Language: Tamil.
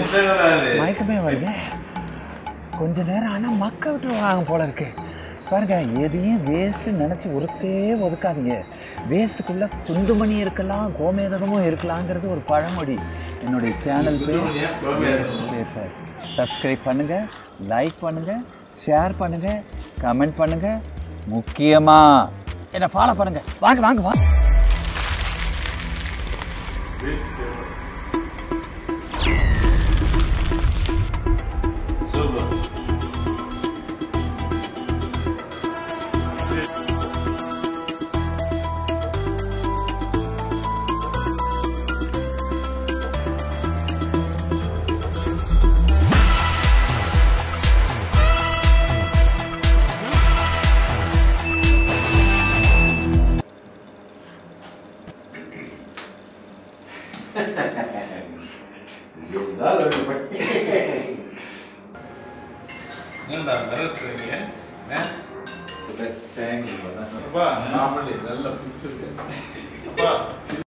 மயக்கமே வருது கொஞ்ச நேரம் ஆனால் மக்க விட்டுருவாங்க போல இருக்கு பாருங்க எதையும் வேஸ்ட்டு நினச்சி ஒருத்தே ஒதுக்காதீங்க வேஸ்ட்டுக்குள்ளே குந்துமணி இருக்கலாம் கோமேதகமும் இருக்கலாங்கிறது ஒரு பழமொழி என்னுடைய சேனல் பேர் சப்ஸ்கிரைப் பண்ணுங்கள் லைக் பண்ணுங்கள் ஷேர் பண்ணுங்கள் கமெண்ட் பண்ணுங்கள் முக்கியமாக என்னை ஃபாலோ பண்ணுங்கள் வாங்க வாங்க வாங்க சூப்பர் என்னடா மிரட்டுறீங்க அப்பா நாமளே நல்லா பிடிச்சிருக்கேன் அப்பா